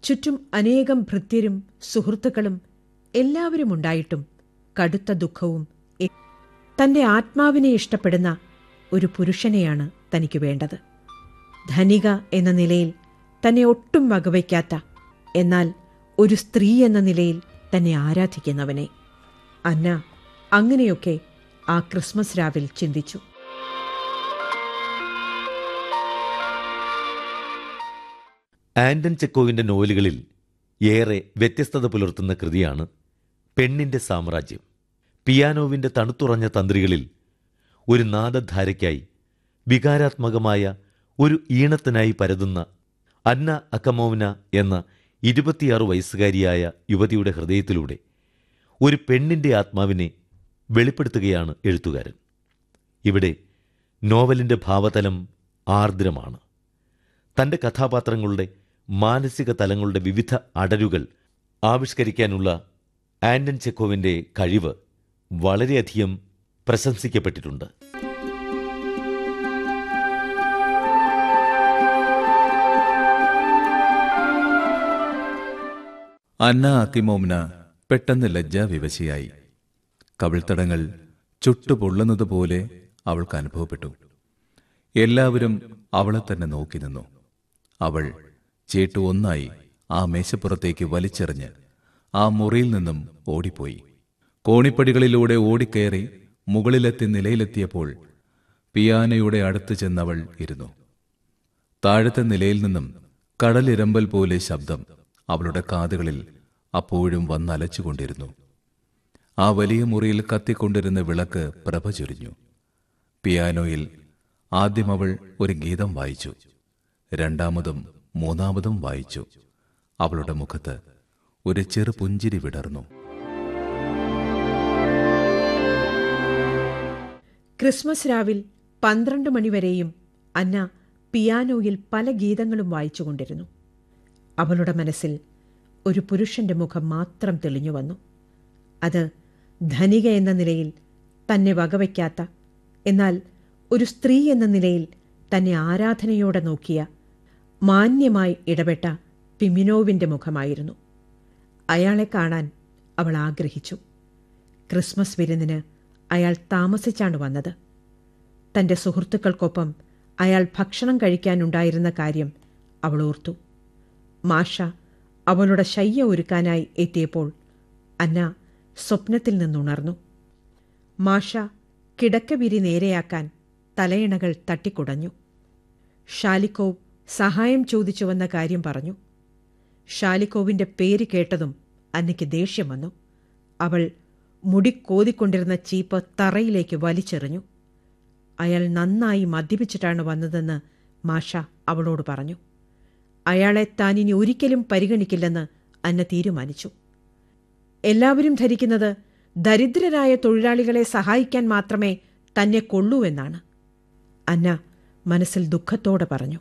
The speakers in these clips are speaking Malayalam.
ചുറ്റും അനേകം ഭൃത്യരും സുഹൃത്തുക്കളും എല്ലാവരും ഉണ്ടായിട്ടും കടുത്ത ദുഃഖവും എ- തന്റെ ആത്മാവിനെ ഇഷ്ടപ്പെടുന്ന ഒരു പുരുഷനെയാണ് തനിക്ക് വേണ്ടത് ധനിക എന്ന നിലയിൽ തന്നെ ഒട്ടും വകവയ്ക്കാത്ത എന്നാൽ ഒരു സ്ത്രീ എന്ന നിലയിൽ തന്നെ ആരാധിക്കുന്നവനെ അന്ന അങ്ങനെയൊക്കെ ആ ക്രിസ്മസ് രാവിൽ ചിന്തിച്ചു ആന്റൺ ചെക്കോവിന്റെ നോവലുകളിൽ ഏറെ വ്യത്യസ്തത പുലർത്തുന്ന കൃതിയാണ് പെണ്ണിന്റെ സാമ്രാജ്യം പിയാനോവിന്റെ തണുത്തുറഞ്ഞ തന്ത്രികളിൽ ഒരു നാദധാരയ്ക്കായി വികാരാത്മകമായ ഒരു ഈണത്തിനായി പരതുന്ന അന്ന അക്കമോവന എന്ന ഇരുപത്തിയാറ് വയസ്സുകാരിയായ യുവതിയുടെ ഹൃദയത്തിലൂടെ ഒരു പെണ്ണിന്റെ ആത്മാവിനെ വെളിപ്പെടുത്തുകയാണ് എഴുത്തുകാരൻ ഇവിടെ നോവലിന്റെ ഭാവതലം ആർദ്രമാണ് തന്റെ കഥാപാത്രങ്ങളുടെ മാനസിക തലങ്ങളുടെ വിവിധ അടരുകൾ ആവിഷ്കരിക്കാനുള്ള ആന്റൺ ചെക്കോവിന്റെ കഴിവ് വളരെയധികം പ്രശംസിക്കപ്പെട്ടിട്ടുണ്ട് അന്ന അക്കിമോംന പെട്ടെന്ന് ലജ്ജാവിവശയായി കവിൾത്തടങ്ങൾ ചുട്ടുപൊള്ളുന്നതുപോലെ അവൾക്ക് അനുഭവപ്പെട്ടു എല്ലാവരും അവളെ തന്നെ നോക്കി നിന്നു അവൾ ചേട്ടു ഒന്നായി ആ മേശപ്പുറത്തേക്ക് വലിച്ചെറിഞ്ഞ് ആ മുറിയിൽ നിന്നും ഓടിപ്പോയി കോണിപ്പടികളിലൂടെ ഓടിക്കയറി മുകളിലെത്തി നിലയിലെത്തിയപ്പോൾ പിയാനയുടെ അടുത്ത് ചെന്നവൾ ഇരുന്നു താഴത്തെ നിലയിൽ നിന്നും കടലിരമ്പൽ പോലെ ശബ്ദം അവളുടെ കാതുകളിൽ അപ്പോഴും വന്നലച്ചുകൊണ്ടിരുന്നു ആ വലിയ മുറിയിൽ കത്തിക്കൊണ്ടിരുന്ന വിളക്ക് പ്രഭ ചൊരിഞ്ഞു പിയാനോയിൽ ആദ്യം അവൾ ഒരു ഗീതം വായിച്ചു രണ്ടാമതും മൂന്നാമതും വായിച്ചു അവളുടെ മുഖത്ത് ഒരു ചെറു പുഞ്ചിരി വിടർന്നു ക്രിസ്മസ് രാവിൽ പന്ത്രണ്ട് മണിവരെയും അന്ന പിയാനോയിൽ പല ഗീതങ്ങളും വായിച്ചുകൊണ്ടിരുന്നു അവളുടെ മനസ്സിൽ ഒരു പുരുഷന്റെ മുഖം മാത്രം തെളിഞ്ഞു വന്നു അത് ധനിക എന്ന നിലയിൽ തന്നെ വകവയ്ക്കാത്ത എന്നാൽ ഒരു സ്ത്രീ എന്ന നിലയിൽ തന്നെ ആരാധനയോടെ നോക്കിയ മാന്യമായി ഇടപെട്ട പിമിനോവിന്റെ മുഖമായിരുന്നു അയാളെ കാണാൻ അവൾ ആഗ്രഹിച്ചു ക്രിസ്മസ് വിരുന്നിന് അയാൾ താമസിച്ചാണ് വന്നത് തന്റെ സുഹൃത്തുക്കൾക്കൊപ്പം അയാൾ ഭക്ഷണം കഴിക്കാനുണ്ടായിരുന്ന കാര്യം അവൾ ഓർത്തു മാഷ അവളുടെ ശയ്യ ഒരുക്കാനായി എത്തിയപ്പോൾ അന്ന സ്വപ്നത്തിൽ നിന്നുണർന്നു മാഷ കിടക്കവിരി നേരെയാക്കാൻ തലയിണകൾ തട്ടിക്കുടഞ്ഞു ഷാലിക്കോവ് സഹായം ചോദിച്ചു വന്ന കാര്യം പറഞ്ഞു ഷാലിക്കോവിന്റെ പേര് കേട്ടതും അന്നയ്ക്ക് ദേഷ്യം വന്നു അവൾ മുടി കോതിക്കൊണ്ടിരുന്ന ചീപ്പ് തറയിലേക്ക് വലിച്ചെറിഞ്ഞു അയാൾ നന്നായി മദ്യപിച്ചിട്ടാണ് വന്നതെന്ന് മാഷ അവളോട് പറഞ്ഞു അയാളെ താൻ ഇനി ഒരിക്കലും പരിഗണിക്കില്ലെന്ന് അന്ന തീരുമാനിച്ചു എല്ലാവരും ധരിക്കുന്നത് ദരിദ്രരായ തൊഴിലാളികളെ സഹായിക്കാൻ മാത്രമേ തന്നെ കൊള്ളൂ എന്നാണ് അന്ന മനസ്സിൽ ദുഃഖത്തോടെ പറഞ്ഞു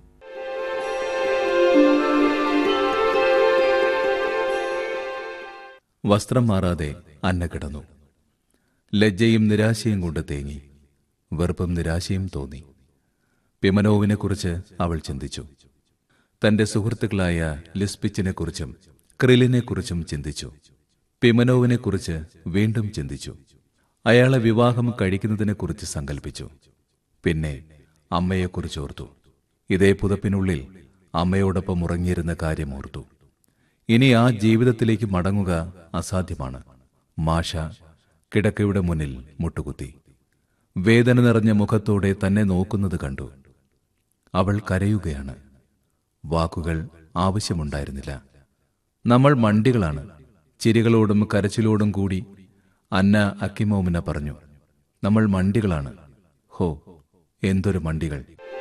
വസ്ത്രം മാറാതെ അന്ന കിടന്നു ലജ്ജയും നിരാശയും കൊണ്ട് തേങ്ങി വെറുപ്പും നിരാശയും തോന്നി പിമനോവിനെക്കുറിച്ച് അവൾ ചിന്തിച്ചു തന്റെ സുഹൃത്തുക്കളായ ലിസ്പിച്ചിനെക്കുറിച്ചും ക്രിലിനെക്കുറിച്ചും ചിന്തിച്ചു പിമനോവിനെക്കുറിച്ച് വീണ്ടും ചിന്തിച്ചു അയാളെ വിവാഹം കഴിക്കുന്നതിനെക്കുറിച്ച് സങ്കല്പിച്ചു പിന്നെ അമ്മയെക്കുറിച്ച് ഓർത്തു ഇതേ പുതപ്പിനുള്ളിൽ അമ്മയോടൊപ്പം ഉറങ്ങിയിരുന്ന കാര്യം ഓർത്തു ഇനി ആ ജീവിതത്തിലേക്ക് മടങ്ങുക അസാധ്യമാണ് മാഷ കിടക്കയുടെ മുന്നിൽ മുട്ടുകുത്തി വേദന നിറഞ്ഞ മുഖത്തോടെ തന്നെ നോക്കുന്നത് കണ്ടു അവൾ കരയുകയാണ് വാക്കുകൾ ആവശ്യമുണ്ടായിരുന്നില്ല നമ്മൾ മണ്ടികളാണ് ചിരികളോടും കരച്ചിലോടും കൂടി അന്ന അക്കിമോമിന പറഞ്ഞു നമ്മൾ മണ്ടികളാണ് ഹോ എന്തൊരു മണ്ടികൾ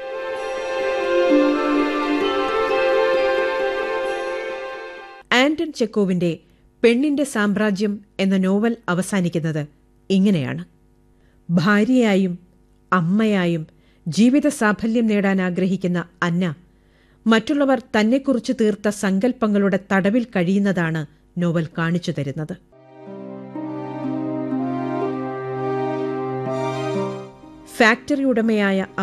ആന്റൺ ചെക്കോവിന്റെ പെണ്ണിന്റെ സാമ്രാജ്യം എന്ന നോവൽ അവസാനിക്കുന്നത് ഇങ്ങനെയാണ് ഭാര്യയായും അമ്മയായും ജീവിത സാഫല്യം നേടാൻ ആഗ്രഹിക്കുന്ന അന്ന മറ്റുള്ളവർ തന്നെക്കുറിച്ച് തീർത്ത സങ്കല്പങ്ങളുടെ തടവിൽ കഴിയുന്നതാണ് നോവൽ കാണിച്ചു തരുന്നത് ഫാക്ടറി ഉടമയായ